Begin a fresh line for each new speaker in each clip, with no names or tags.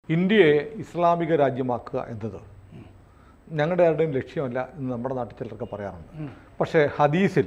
ഇന്ത്യയെ ഇസ്ലാമിക രാജ്യമാക്കുക എന്നത് ഞങ്ങളുടെ ആരുടെയും ലക്ഷ്യമല്ല എന്ന് നമ്മുടെ നാട്ടിൽ ചിലർക്ക് പറയാറുണ്ട് പക്ഷേ ഹദീസിൽ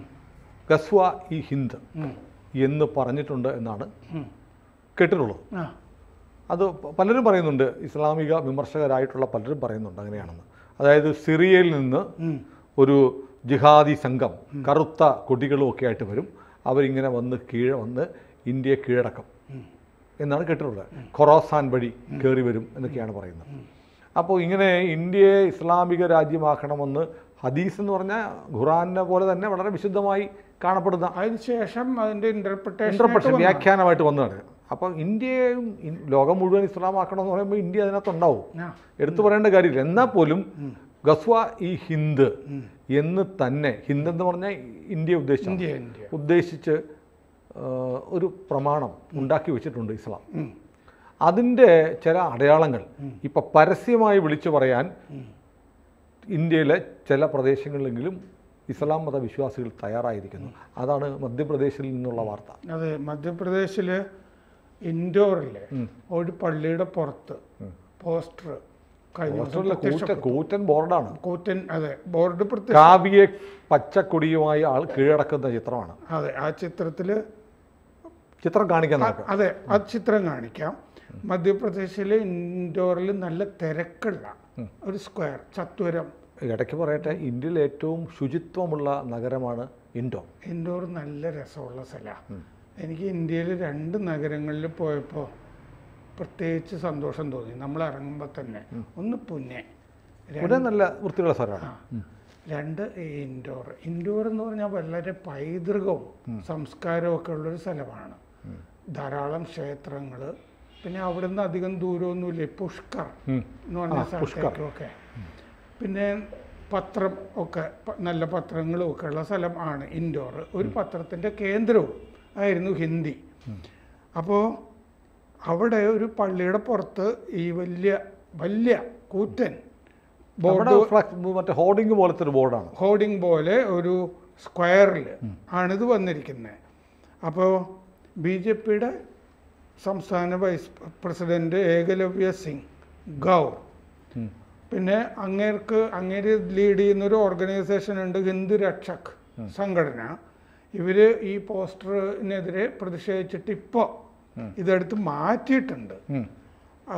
ഗസ്വ ഈ ഹിന്ദ് എന്ന് പറഞ്ഞിട്ടുണ്ട് എന്നാണ് കേട്ടിട്ടുള്ളത്
ആ
അത് പ- പലരും പറയുന്നുണ്ട് ഇസ്ലാമിക വിമർശകരായിട്ടുള്ള പലരും പറയുന്നുണ്ട് അങ്ങനെയാണെന്ന് അതായത് സിറിയയിൽ നിന്ന് ഒരു ജിഹാദി സംഘം കറുത്ത കൊടികളും ഒക്കെ ആയിട്ട് വരും അവരിങ്ങനെ വന്ന് കീഴ വന്ന് ഇന്ത്യയെ കീഴടക്കും എന്നാണ് കേട്ടിട്ടുള്ളത് ഖൊറാസാൻ വഴി കയറി വരും എന്നൊക്കെയാണ് പറയുന്നത് അപ്പോൾ ഇങ്ങനെ ഇന്ത്യയെ ഇസ്ലാമിക രാജ്യമാക്കണമെന്ന് ഹദീസ് എന്ന് പറഞ്ഞാൽ ഖുറാനെ പോലെ തന്നെ വളരെ വിശുദ്ധമായി കാണപ്പെടുന്ന
അതിനുശേഷം അതിന്റെ ഇന്റർപ്രിട്ടേഷൻ
ഇന്റർപ്രഷൻ വ്യാഖ്യാനമായിട്ട് വന്നതാണ് അപ്പോൾ ഇന്ത്യയും ഇൻ- ലോകം മുഴുവൻ ഇസ്ലാമാക്കണമെന്ന് പറയുമ്പോൾ ഇന്ത്യ അതിനകത്തുണ്ടാവും
ആ.
എടുത്തു പറയേണ്ട കാര്യമില്ല എന്നാൽ പോലും ഗസ്വ ഈ ഹിന്ദ് എന്ന് തന്നെ ഹിന്ദ് എന്ന് പറഞ്ഞാൽ ഇന്ത്യ ഉദ്ദേശിച്ച
ഇന്ത്യ ഇന്ത്യ
ഉദ്ദേശിച്ച് ആ, ഒരു പ്രമാണം ഉണ്ടാക്കി വെച്ചിട്ടുണ്ട് ഇസ്ലാം അതിൻ്റെ ചില അടയാളങ്ങൾ ഇപ്പം പരസ്യമായി വിളിച്ചു പറയാൻ ഇന്ത്യയിലെ ചില പ്രദേശങ്ങളിലെങ്കിലും ഇസ്ലാം മത വിശ്വാസികൾ തയ്യാറായിരിക്കുന്നു അതാണ് മധ്യപ്രദേശിൽ നിന്നുള്ള വാർത്ത
അതെ മധ്യപ്രദേശില് ഇൻഡോറിലെ ഒരു പള്ളിയുടെ പുറത്ത് പോസ്റ്റർ കഴിഞ്ഞ ദിവസം
ഓസ്ട്രേലിയ കൂറ്റ കൂറ്റൻ ബോർഡാണ്
കൂറ്റൻ അതെ ബോർഡ് പ്രത്യേക
കാവ്യെ പച്ചക്കൊടിയുമായി ആൾ കീഴടക്കുന്ന ചിത്രമാണ്
അതെ ആ ചിത്രത്തില്
ചിത്രം കാണിക്കാൻ നമുക്ക്
അതെ ആ ചിത്രം കാണിക്കാം മധ്യപ്രദേശിലെ ഇൻഡോറിൽ നല്ല തിരക്കുള്ള ഒരു സ്ക്വയർ ചത്വരം
ഇടയ്ക്ക് പറയട്ടെ ഇന്ത്യയിലെ ഏറ്റവും ശുചിത്വമുള്ള നഗരമാണ് ഇൻഡോർ
ഇൻഡോർ നല്ല രസമുള്ള സ്ഥലമാണ് എനിക്ക് ഇന്ത്യയിൽ രണ്ട് നഗരങ്ങളിൽ പോയപ്പോൾ പ്രത്യേകിച്ച് സന്തോഷം തോന്നി നമ്മൾ ഇറങ്ങുമ്പോൾ തന്നെ ഒന്ന് പുനെ
ഇവിടെ നല്ല വൃത്തിയുള്ള സ്ഥലമാണ്
ആ. രണ്ട് ഇൻഡോർ ഇൻഡോർ എന്ന് പറഞ്ഞാൽ വളരെ പൈതൃകവും സംസ്കാരവും ഒക്കെ ഉള്ളൊരു സ്ഥലമാണ് ധാരാളം ക്ഷേത്രങ്ങൾ പിന്നെ അവിടുന്ന് അധികം ദൂരമൊന്നുമില്ല പുഷ്കർ എന്ന് പറഞ്ഞ സ്ഥലത്തേക്കൊക്കെ പിന്നെ പത്രം ഒക്കെ പ- നല്ല പത്രങ്ങളും ഒക്കെ ഉള്ള സ്ഥലമാണ് ഇൻഡോർ ഒരു പത്രത്തിൻ്റെ കേന്ദ്രവും ആയിരുന്നു ഹിന്ദി അപ്പോൾ അവിടെ ഒരു പള്ളിയുടെ പുറത്ത് ഈ വലിയ വലിയ കൂറ്റൻ
അവിടെ ഫ്ലക്സ് മറ്റേ ഹോർഡിംഗ് പോലത്തെ ഒരു ബോർഡാണ്
ഹോർഡിംഗ് പോലെ ഒരു സ്ക്വയറിൽ ആണിത് വന്നിരിക്കുന്നത് അപ്പോൾ ബി ജെ പിയുടെ സംസ്ഥാന വൈസ് പ്രസിഡന്റ് ഏകലവ്യ സിംഗ് ഗൗർ പിന്നെ അങ്ങേർക്ക് അങ്ങേര് ലീഡ് ചെയ്യുന്ന ഒരു ഓർഗനൈസേഷൻ ഉണ്ട് ഹിന്ദു രക്ഷക് സംഘടന ഇവര് ഈ പോസ്റ്ററിനെതിരെ പ്രതിഷേധിച്ചിട്ട് ഇപ്പോൾ ഇതെടുത്ത് മാറ്റിയിട്ടുണ്ട് ആ,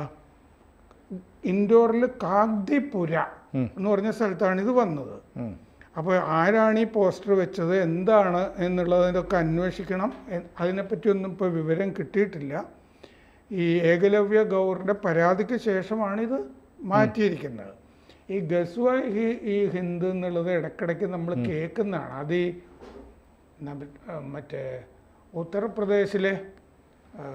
ഇൻഡോറിൽ കാഗ്ദിപുര എന്ന് പറഞ്ഞ സ്ഥലത്താണ് ഇത് വന്നത് അപ്പോൾ ആരാണ് ഈ പോസ്റ്റർ വെച്ചത് എന്താണ് എന്നുള്ളതിനൊക്കെ അന്വേഷിക്കണം എ- അതിനെപ്പറ്റിയൊന്നും ഇപ്പോൾ വിവരം കിട്ടിയിട്ടില്ല ഈ ഏകലവ്യ ഗൗറിൻ്റെ പരാതിക്ക് ശേഷമാണ് ഇത് മാറ്റിയിരിക്കുന്നത് ഈ ഗസ്വ ഈ ഈ ഹിന്ദു എന്നുള്ളത് ഇടയ്ക്കിടയ്ക്ക് നമ്മൾ കേൾക്കുന്നതാണ് അത് ഈ നമ്മ- ആ, മറ്റേ ഉത്തർപ്രദേശിലെ ആ,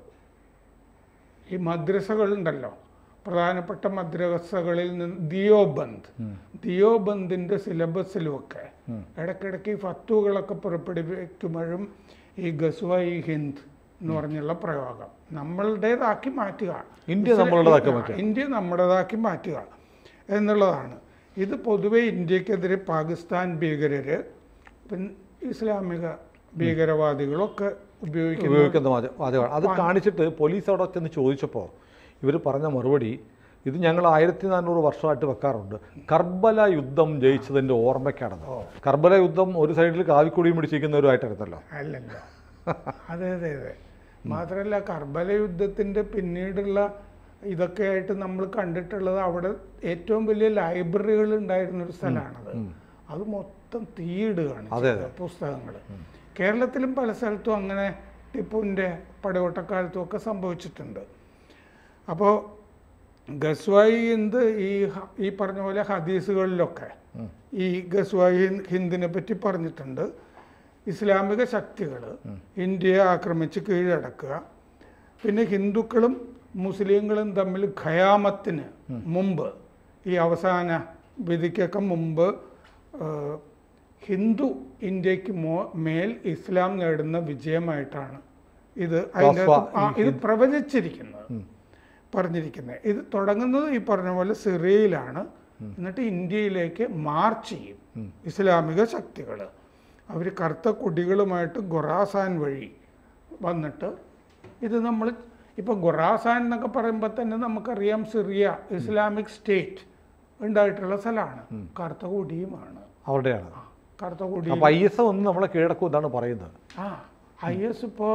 ഈ മദ്രസകളുണ്ടല്ലോ പ്രധാനപ്പെട്ട മദ്രസകളിൽ നിന്ന് ദിയോബന്ദ് ദിയോബന്ദിന്റെ സിലബസിലുമൊക്കെ ഇടയ്ക്കിടയ്ക്ക് ഈ ഫത്തുകളൊക്കെ പുറപ്പെടുവിക്കുമ്പോഴും ഈ ഗസ്വ ഈ ഹിന്ദ് എന്ന് പറഞ്ഞുള്ള പ്രയോഗം നമ്മളുടേതാക്കി മാറ്റുക
ഇന്ത്യ നമ്മളുടേതാക്കി മാറ്റുക.
ഇന്ത്യ നമ്മുടേതാക്കി മാറ്റുക എന്നുള്ളതാണ് ഇത് പൊതുവെ ഇന്ത്യക്കെതിരെ പാകിസ്ഥാൻ ഭീകരര് പിന്നെ ഇസ്ലാമിക ഭീകരവാദികളൊക്കെ ഉപയോഗിക്കുന്ന
ഉപയോഗിക്കുന്ന വാച- വാചകമാണ് അത് കാണിച്ചിട്ട് പോലീസ് അവിടെ ചെന്ന് ചോദിച്ചപ്പോൾ ഇവർ പറഞ്ഞ മറുപടി ഇത് ഞങ്ങൾ ആയിരത്തി നാനൂറ് വർഷമായിട്ട് വെക്കാറുണ്ട് കർബല യുദ്ധം ജയിച്ചതിൻ്റെ ഓർമ്മയ്ക്കാണെന്ന് കർബല യുദ്ധം ഒരു സൈഡിൽ കാവിക്കൊടിയും പിടിച്ചിരിക്കുന്നവരുമായിട്ടായിരുന്നല്ലോ
അല്ലല്ലോ അതെ അതെ അതെ മാത്രമല്ല കർബല യുദ്ധത്തിന്റെ പിന്നീടുള്ള ഇതൊക്കെ ആയിട്ട് നമ്മൾ കണ്ടിട്ടുള്ളത് അവിടെ ഏറ്റവും വലിയ ലൈബ്രറികൾ ഉണ്ടായിരുന്ന ഒരു സ്ഥലമാണത് അത് മൊത്തം തീയിടുകയാണ്
അതെ,
ചെയ്തത്, പുസ്തകങ്ങൾ കേരളത്തിലും പല സ്ഥലത്തും അങ്ങനെ ടിപ്പുവിൻ്റെ പടയോട്ടക്കാലത്തും ഒക്കെ സംഭവിച്ചിട്ടുണ്ട് അപ്പോൾ ഗസ്വായി ഹിന്ദ് ഈ ഹ- ഈ പറഞ്ഞ പോലെ ഹദീസുകളിലൊക്കെ ഈ ഗസ്വായി ഹിന്ദിനെ പറ്റി പറഞ്ഞിട്ടുണ്ട് ഇസ്ലാമിക ശക്തികൾ ഇന്ത്യയെ ആക്രമിച്ച് കീഴടക്കുക പിന്നെ ഹിന്ദുക്കളും മുസ്ലിങ്ങളും തമ്മിൽ ഖയാമത്തിന് മുമ്പ് ഈ അവസാന വിധിക്കൊക്കെ മുമ്പ് ആ, ഹിന്ദു ഇന്ത്യക്ക് മോ മേൽ ഇസ്ലാം നേടുന്ന വിജയമായിട്ടാണ് ഇത് അതിൻ്റെ അകത്ത് ആ, ഇത് പ്രവചിച്ചിരിക്കുന്നത് പറഞ്ഞിരിക്കുന്നത് ഇത് തുടങ്ങുന്നത് ഈ പറഞ്ഞ പോലെ സിറിയയിലാണ് എന്നിട്ട് ഇന്ത്യയിലേക്ക് മാർച്ച് ചെയ്യും ഇസ്ലാമിക ശക്തികൾ അവർ കറുത്ത കൊടികളുമായിട്ട് ഖൊറാസാൻ വഴി വന്നിട്ട് ഇത് നമ്മൾ ഇപ്പൊ ഖുറാസാൻ എന്നൊക്കെ പറയുമ്പോൾ തന്നെ നമുക്കറിയാം സിറിയ ഇസ്ലാമിക് സ്റ്റേറ്റ് ഉണ്ടായിട്ടുള്ള സ്ഥലമാണ് കറുത്ത കൊടിയുമാണ്
അവരുടെയാണ്
കറുത്ത കൊടി
അപ്പൊ ഐ എസ് ഒന്ന് നമ്മളെ കീഴടക്കും എന്നാണ് പറയുന്നത്
ആ ഐ എസ് ഇപ്പോൾ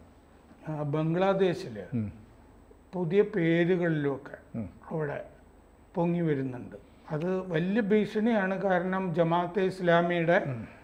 ബംഗ്ലാദേശിൽ
ഉം.
പുതിയ പേരുകളിലുമൊക്കെ അവിടെ പൊങ്ങി വരുന്നുണ്ട് അത് വലിയ ഭീഷണിയാണ് കാരണം ജമാഅത്തെ ഇസ്ലാമിയുടെ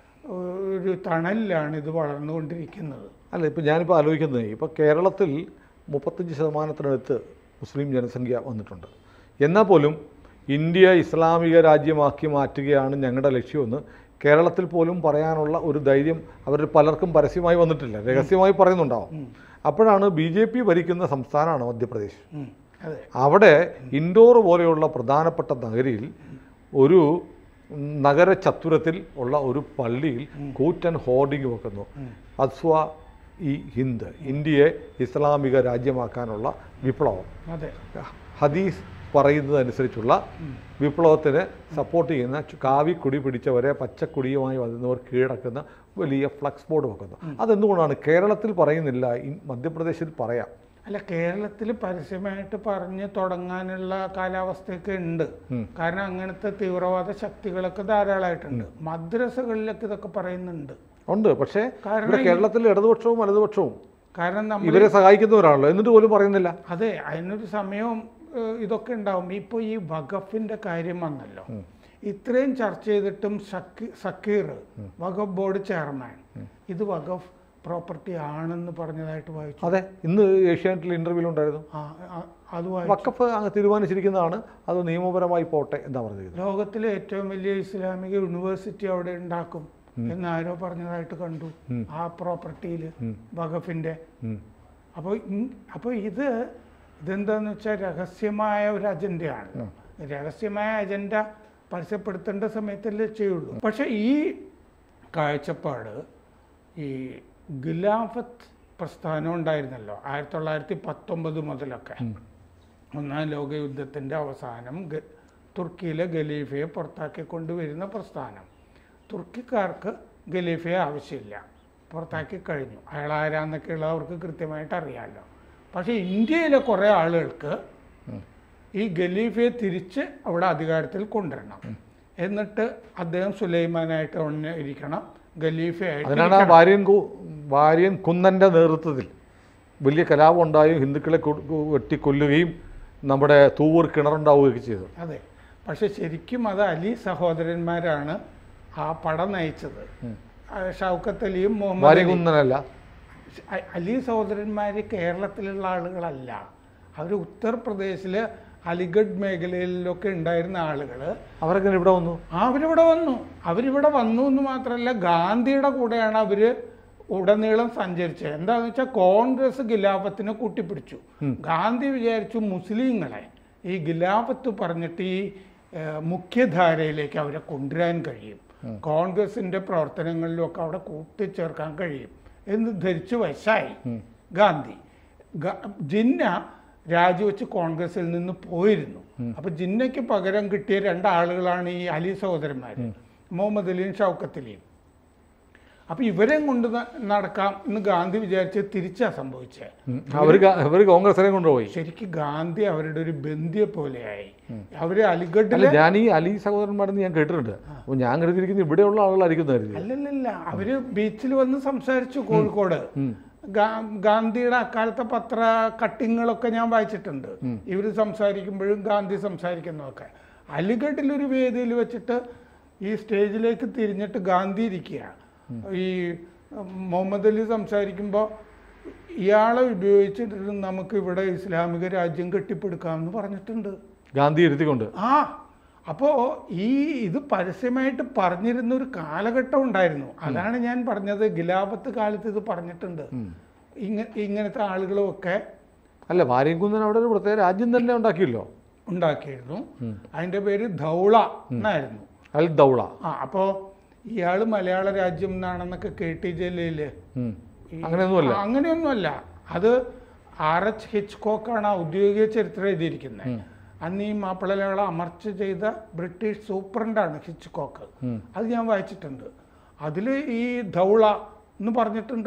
ഒരു തണലിലാണ് ഇത് വളർന്നുകൊണ്ടിരിക്കുന്നത്
അല്ല ഇപ്പം ഞാനിപ്പോൾ ആലോചിക്കുന്നത് ഇപ്പോൾ കേരളത്തിൽ മുപ്പത്തഞ്ച് ശതമാനത്തിനടുത്ത് മുസ്ലിം ജനസംഖ്യ വന്നിട്ടുണ്ട് എന്നാൽ പോലും ഇന്ത്യ ഇസ്ലാമിക രാജ്യമാക്കി മാറ്റുകയാണ് ഞങ്ങളുടെ ലക്ഷ്യമെന്ന് കേരളത്തിൽ പോലും പറയാനുള്ള ഒരു ധൈര്യം അവരിൽ പലർക്കും പരസ്യമായി വന്നിട്ടില്ല രഹസ്യമായി പറയുന്നുണ്ടാവും അപ്പോഴാണ് ബി ജെ പി ഭരിക്കുന്ന സംസ്ഥാനമാണ് മധ്യപ്രദേശ്
ഉം. അതെ
അവിടെ ഇൻഡോർ പോലെയുള്ള പ്രധാനപ്പെട്ട നഗരിയിൽ ഒരു നഗര ചത്തുരത്തിൽ ഉള്ള ഒരു പള്ളിയിൽ കൂറ്റൻ ഹോർഡിംഗ് വെക്കുന്നു അസ്വ ഈ ഹിന്ദ് ഇന്ത്യയെ ഇസ്ലാമിക രാജ്യമാക്കാനുള്ള വിപ്ലവം
അതെ
ഹദീസ് പറയുന്നതനുസരിച്ചുള്ള വിപ്ലവത്തിന് സപ്പോർട്ട് ചെയ്യുന്ന ചു- കാവി കൊടി പിടിച്ചവരെ പച്ചക്കൊടിയുമായി വരുന്നവർ കീഴടക്കുന്ന വലിയ ഫ്ലക്സ് ബോർഡ് വെക്കുന്നു അതെന്തുകൊണ്ടാണ് കേരളത്തിൽ പറയുന്നില്ല ഇൻ- മധ്യപ്രദേശിൽ പറയാം
അല്ല കേരളത്തിൽ പരസ്യമായിട്ട് പറഞ്ഞ് തുടങ്ങാനുള്ള കാലാവസ്ഥയൊക്കെ ഉണ്ട് കാരണം അങ്ങനത്തെ തീവ്രവാദ ശക്തികളൊക്കെ ധാരാളമായിട്ടുണ്ട് മദ്രസകളിലൊക്കെ ഇതൊക്കെ പറയുന്നുണ്ട്
ഉണ്ട് പക്ഷേ
കാരണം
ഇവിടെ കേരളത്തിൽ ഇടതുപക്ഷവും വലതുപക്ഷവും
കാരണം നമ്മൾ
ഇവരെ സഹായിക്കുന്നവരാണല്ലോ എന്നിട്ട് പോലും പറയുന്നില്ല
അതെ അതിനൊരു സമയവും ഏഹ്, ഇതൊക്കെ ഉണ്ടാവും ഇപ്പോൾ ഈ വഖഫിന്റെ കാര്യം വന്നല്ലോ ഇത്രയും ചർച്ച ചെയ്തിട്ടും സക്കി- സക്കീർ വഖഫ് ബോർഡ് ചെയർമാൻ ഇത് വഖഫ് പ്രോപ്പർട്ടി ആണെന്ന് പറഞ്ഞതായിട്ട് വായിച്ചു
അതെ ഇന്ന് ഏഷ്യാനെറ്റിൽ ഇന്റർവ്യൂ ഉണ്ടായിരുന്നു
ആ, ആ, അത് വായിച്ചു
വക്കഫ് അങ്ങ് തീരുമാനിച്ചിരിക്കുന്നതാണ് അത് നിയമപരമായി പോട്ടെ എന്താ പറഞ്ഞത്
ലോകത്തിലെ ഏറ്റവും വലിയ ഇസ്ലാമിക യൂണിവേഴ്സിറ്റി അവിടെ ഉണ്ടാക്കും എന്ന് ആരോ പറഞ്ഞതായിട്ട് കണ്ടു ആ പ്രോപ്പർട്ടിയിൽ വഖഫിന്റെ അപ്പോൾ അപ്പോൾ ഇത് ഇതെന്താന്ന് വെച്ചാൽ രഹസ്യമായ ഒരു അജണ്ടയാണ് രഹസ്യമായ അജണ്ട പരസ്യപ്പെടുത്തേണ്ട സമയത്തല്ലേ ചെയ്യുള്ളൂ പക്ഷെ ഈ കാഴ്ചപ്പാട് ഈ ഖിലാഫത്ത് പ്രസ്ഥാനം ഉണ്ടായിരുന്നല്ലോ ആയിരത്തി തൊള്ളായിരത്തി പത്തൊമ്പത് മുതലൊക്കെ ഒന്നാം ലോക യുദ്ധത്തിൻ്റെ അവസാനം ഗ- തുർക്കിയിലെ ഖലീഫയെ പുറത്താക്കി കൊണ്ടുവരുന്ന പ്രസ്ഥാനം തുർക്കിക്കാർക്ക് ഖലീഫയെ ആവശ്യമില്ല പുറത്താക്കി കഴിഞ്ഞു അയാൾ ആരാന്നൊക്കെയുള്ള അവർക്ക് കൃത്യമായിട്ട് അറിയാമല്ലോ പക്ഷേ ഇന്ത്യയിലെ കുറേ ആളുകൾക്ക് ഈ ഖലീഫയെ തിരിച്ച് അവിടെ അധികാരത്തിൽ കൊണ്ടുവരണം എന്നിട്ട് അദ്ദേഹം സുലൈമാനായിട്ട് തന്നെ ഇരിക്കണം ഖലീഫയായിട്ട്
അതിനാണ് ആ വാര്യൻ കു വാര്യൻ കുന്നൻ്റെ നേതൃത്വത്തിൽ വലിയ കലാപം ഉണ്ടായും ഹിന്ദുക്കളെ കൊ- കൊ- വെട്ടിക്കൊല്ലുകയും നമ്മുടെ തൂവൂർ കിണറുണ്ടാവുകയൊക്കെ ചെയ്തു
അതെ പക്ഷെ ശരിക്കും അത് അലി സഹോദരന്മാരാണ് ആ പട നയിച്ചത് ആ ഷൗക്കത്ത് അലിയും മുഹമ്മദ്
വാര്യൻ
അലി
കുന്നനല്ല
അ- അലി സഹോദരന്മാർ കേരളത്തിലുള്ള ആളുകളല്ല അവർ ഉത്തർപ്രദേശിലെ അലിഗഡ് മേഖലയിലൊക്കെ ഉണ്ടായിരുന്ന ആളുകൾ
അവരൊക്കെ ഇവിടെ വന്നു
അവരിവിടെ വന്നു അവരിവിടെ വന്നു എന്ന് മാത്രമല്ല ഗാന്ധിയുടെ കൂടെയാണ് അവർ ഉടനീളം സഞ്ചരിച്ചത് എന്താന്ന് വെച്ചാൽ കോൺഗ്രസ് ഖിലാഫത്തിനെ കൂട്ടിപ്പിടിച്ചു ഗാന്ധി വിചാരിച്ചു മുസ്ലിങ്ങളെ ഈ ഖിലാഫത്ത് പറഞ്ഞിട്ട് ഈ ഏഹ്, മുഖ്യധാരയിലേക്ക് അവരെ കൊണ്ടുവരാൻ കഴിയും കോൺഗ്രസിന്റെ പ്രവർത്തനങ്ങളിലൊക്കെ അവിടെ കൂട്ടിച്ചേർക്കാൻ കഴിയും എന്ന് ധരിച്ചു വശായി ഗാന്ധി ഗ- ജിന്ന രാജിവെച്ച് കോൺഗ്രസിൽ നിന്ന് പോയിരുന്നു അപ്പൊ ജിന്നയ്ക്ക് പകരം കിട്ടിയ രണ്ടാളുകളാണ് ഈ അലി സഹോദരന്മാർ മുഹമ്മദ് അലിയും ഷൗക്കത്ത് അലിയും അപ്പൊ ഇവരെയും കൊണ്ട് ന- നടക്കാം എന്ന് ഗാന്ധി വിചാരിച്ച് തിരിച്ചാ സംഭവിച്ചത്
അവർ അവർ കോൺഗ്രസിനെ കൊണ്ടുപോയി
ശരിക്കും ഗാന്ധി അവരുടെ ഒരു ബന്ധിയെ പോലെയായി അവര് അലിഗഡിൽ
അല്ല ഞാൻ ഈ അലി സഹോദരന്മാരെന്ന് ഞാൻ കേട്ടിട്ടുണ്ട് അപ്പോൾ ഞാൻ കരുതിയിരിക്കുന്നത് ഇവിടെയുള്ള ആളുകളായിരിക്കും കരുതി
അല്ലല്ലല്ല അവര് ബീച്ചിൽ വന്ന് സംസാരിച്ചു കോഴിക്കോട് ഗാ- ഗാന്ധിയുടെ അക്കാലത്തെ പത്ര കട്ടിങ്ങുകളൊക്കെ ഞാൻ വായിച്ചിട്ടുണ്ട് ഇവര് സംസാരിക്കുമ്പോഴും ഗാന്ധി സംസാരിക്കുന്നതൊക്കെ അലിഗഡിൽ ഒരു വേദിയിൽ വെച്ചിട്ട് ഈ സ്റ്റേജിലേക്ക് തിരിഞ്ഞിട്ട് ഗാന്ധി ഇരിക്കുക ഈ ഉം, മുഹമ്മദ് അലി സംസാരിക്കുമ്പോൾ ഇയാളെ ഉപയോഗിച്ചിട്ട് നമുക്ക് ഇവിടെ ഇസ്ലാമിക രാജ്യം കെട്ടിപ്പടുക്കാമെന്ന് പറഞ്ഞിട്ടുണ്ട്
ഗാന്ധി ഇരുത്തിക്കൊണ്ട്
ആ അപ്പോൾ ഈ ഇത് പരസ്യമായിട്ട് പറഞ്ഞിരുന്ന ഒരു കാലഘട്ടം ഉണ്ടായിരുന്നു അതാണ് ഞാൻ പറഞ്ഞത് ഗിലാപത്ത് കാലത്ത് ഇത് പറഞ്ഞിട്ടുണ്ട് ഇങ്ങ ഇങ്ങനത്തെ ആളുകളുമൊക്കെ
അല്ല വാര്യൻ കുന്നൻ അവിടെ ഒരു പ്രത്യേക രാജ്യം തന്നെ ഉണ്ടാക്കിയല്ലോ
ഉണ്ടാക്കിയിരുന്നു അതിൻ്റെ പേര് ധൗള എന്നായിരുന്നു
അൽ ദൗള
ആ അപ്പോൾ ഇയാൾ മലയാള രാജ്യം എന്നാണെന്നൊക്കെ കെ ടി ജലീല്
ഉം. അങ്ങനെയൊന്നുമല്ല
ആ, അങ്ങനെയൊന്നുമല്ല അത് ആർ എച്ച് ഹിച്ച്കോക്കാണ് ഔദ്യോഗിക ചരിത്രം എഴുതിയിരിക്കുന്നത് അന്ന് ഈ മാപ്പിളകളെ അമർച്ച ചെയ്ത ബ്രിട്ടീഷ് സൂപ്രണ്ടാണ് ഹിച്ച്കോക്ക് അത് ഞാൻ വായിച്ചിട്ടുണ്ട് അതിൽ ഈ ധൗള എന്ന് പറഞ്ഞിട്ടുണ്ട്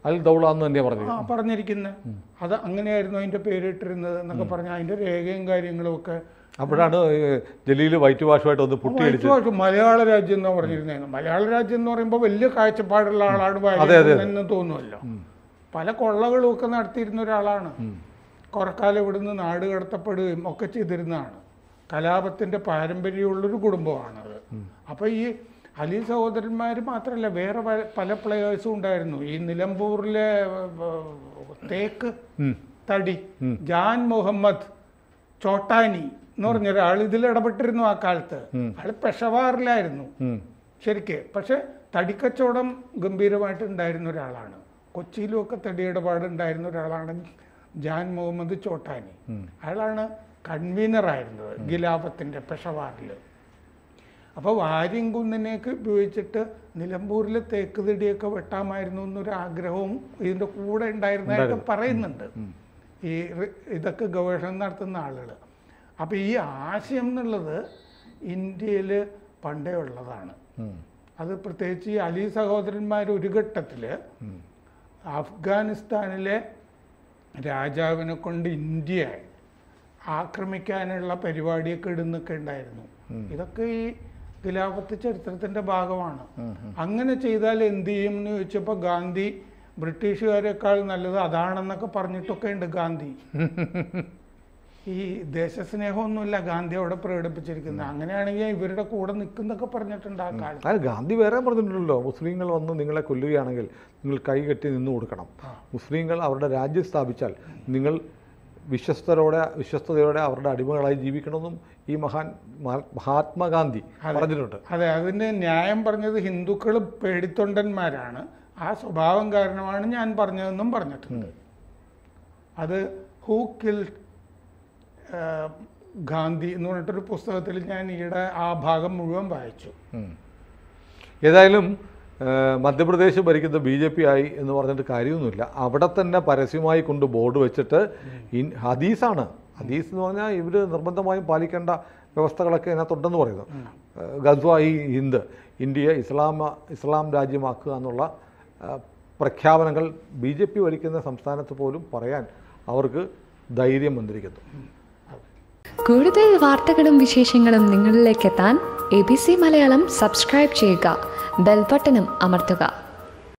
അൽ ദൗള എന്ന് തന്നെയാണ് പറഞ്ഞത്
ആ പറഞ്ഞിരിക്കുന്നത് അത് അങ്ങനെയായിരുന്നു അതിന്റെ പേരിട്ടിരുന്നത് എന്നൊക്കെ പറഞ്ഞ അതിന്റെ രേഖയും കാര്യങ്ങളും ഒക്കെ
അപ്പോഴാണ് ജലീൽ വൈറ്റ് വാഷുമായിട്ട് ഒന്ന് പുട്ടിയടിച്ച്
വായിച്ചു മലയാള രാജ്യം എന്നാ പറഞ്ഞിരുന്നത് മലയാള രാജ്യം എന്ന് പറയുമ്പോൾ വലിയ കാഴ്ചപ്പാടുള്ള ആളാണ്
അതെ, അതെ.
എന്ന് തോന്നുമല്ലോ പല കൊള്ളകളും ഒക്കെ നടത്തിയിരുന്ന ഒരാളാണ് കുറക്കാലം ഇവിടുന്ന് നാട് കടത്തപ്പെടുകയും ഒക്കെ ചെയ്തിരുന്നതാണ് കലാപത്തിന്റെ പാരമ്പര്യമുള്ളൊരു കുടുംബമാണത് അപ്പൊ ഈ അലി സഹോദരന്മാർ മാത്രമല്ല വേറെ പല- പല പ്ലേയേഴ്സും ഉണ്ടായിരുന്നു ഈ നിലമ്പൂരിലെ ഏർ, തേക്ക്
ഉം.
തടി ജാൻ മുഹമ്മദ് ചോട്ടാനി എന്ന് പറഞ്ഞ ഒരാൾ ഇതിൽ ഇടപെട്ടിരുന്നു ആ കാലത്ത് ആള് പെഷവാറിലായിരുന്നു
ഉം.
ശരിക്ക് പക്ഷെ തടിക്കച്ചവടം ഗംഭീരമായിട്ട് ഉണ്ടായിരുന്ന ഒരാളാണ് കൊച്ചിയിലും ഒക്കെ തടി ഇടപാട് ഉണ്ടായിരുന്ന ഒരാളാണ് ജാൻ മുഹമ്മദ് ചോട്ടാനി അയാളാണ് കൺവീനർ ആയിരുന്നത് ഗിലാഫത്തിന്റെ പെഷവാറിൽ അപ്പോൾ വാര്യംകുന്നിനെയൊക്കെ ഉപയോഗിച്ചിട്ട് നിലമ്പൂരിലെ തേക്ക് തടിയൊക്കെ വെട്ടാമായിരുന്നു എന്നൊരു ആഗ്രഹവും ഇതിൻ്റെ കൂടെ ഉണ്ടായിരുന്നതായിട്ട് പറയുന്നുണ്ട് ഈ റി- ഇതൊക്കെ ഗവേഷണം നടത്തുന്ന ആളുകൾ അപ്പോൾ ഈ ആശയം എന്നുള്ളത് ഇന്ത്യയിൽ പണ്ടേ ഉള്ളതാണ്
ഉം.
അത് പ്രത്യേകിച്ച് ഈ അലി സഹോദരന്മാർ ഒരു ഘട്ടത്തിൽ അഫ്ഗാനിസ്ഥാനിലെ രാജാവിനെ കൊണ്ട് ഇന്ത്യ ആക്രമിക്കാനുള്ള പരിപാടിയൊക്കെ ഇടുന്നൊക്കെ ഉണ്ടായിരുന്നു ഇതൊക്കെ ഈ ഖിലാഫത്ത് ചരിത്രത്തിന്റെ ഭാഗമാണ് അങ്ങനെ ചെയ്താൽ എന്ത് ചെയ്യും എന്ന് ചോദിച്ചപ്പോൾ ഗാന്ധി ബ്രിട്ടീഷുകാരെക്കാൾ നല്ലത് അതാണെന്നൊക്കെ പറഞ്ഞിട്ടൊക്കെ ഉണ്ട് ഗാന്ധി ഈ ദേശസ്നേഹമൊന്നുമില്ല ഗാന്ധി അവിടെ പ്രകടിപ്പിച്ചിരിക്കുന്നത് അങ്ങനെയാണെങ്കിൽ ഇവരുടെ കൂടെ നിൽക്കുന്നൊക്കെ പറഞ്ഞിട്ടുണ്ട് ആ കാലത്ത്
അല്ല ഗാന്ധി വേറെ പറഞ്ഞിട്ടുണ്ടല്ലോ മുസ്ലിങ്ങൾ വന്ന് നിങ്ങളെ കൊല്ലുകയാണെങ്കിൽ നിങ്ങൾ കൈകെട്ടി നിന്ന് കൊടുക്കണം മുസ്ലിങ്ങൾ അവരുടെ രാജ്യം സ്ഥാപിച്ചാൽ നിങ്ങൾ വിശ്വസ്തരോടെ വിശ്വസ്തയോടെ അവരുടെ അടിമകളായി ജീവിക്കണമെന്നും ഈ മഹാൻ മഹാ- മഹാത്മാഗാന്ധി പറഞ്ഞിട്ടുണ്ട്
അതെ അതിന് ന്യായം പറഞ്ഞത് ഹിന്ദുക്കൾ പേടിത്തൊണ്ടന്മാരാണ് ആ സ്വഭാവം കാരണമാണ് ഞാൻ പറഞ്ഞതെന്നും പറഞ്ഞിട്ടുണ്ട് അത് ഹൂ കിൽ ഗാന്ധി എന്ന് പറഞ്ഞിട്ടൊരു പുസ്തകത്തിൽ ഞാൻ ഈയിടെ ആ ഭാഗം മുഴുവൻ വായിച്ചു
ഉം. ഏതായാലും ആ, മധ്യപ്രദേശ് ഭരിക്കുന്ന ബി ജെ പി ആയി എന്ന് പറഞ്ഞിട്ട് കാര്യമൊന്നുമില്ല അവിടെ തന്നെ പരസ്യമായി കൊണ്ട് ബോർഡ് വെച്ചിട്ട് ഇൻ ഹദീസാണ് ഹദീസ് എന്ന് പറഞ്ഞാൽ ഇവർ നിർബന്ധമായും പാലിക്കേണ്ട വ്യവസ്ഥകളൊക്കെ അതിനകത്തുണ്ടെന്ന് പറയുന്നു ഗദ്വ ഈ ഹിന്ദ് ഇന്ത്യയെ ഇസ്ലാമ ഇസ്ലാം രാജ്യമാക്കുക എന്നുള്ള ആ, പ്രഖ്യാപനങ്ങൾ ബി ജെ പി ഭരിക്കുന്ന സംസ്ഥാനത്ത് പോലും പറയാൻ അവർക്ക് ധൈര്യം വന്നിരിക്കുന്നു
കൂടുതൽ വാർത്തകളും വിശേഷങ്ങളും നിങ്ങളിലേക്ക് എത്താൻ A B C Malayalam subscribe ചെയ്യുക ബെൽബട്ടനും അമർത്തുക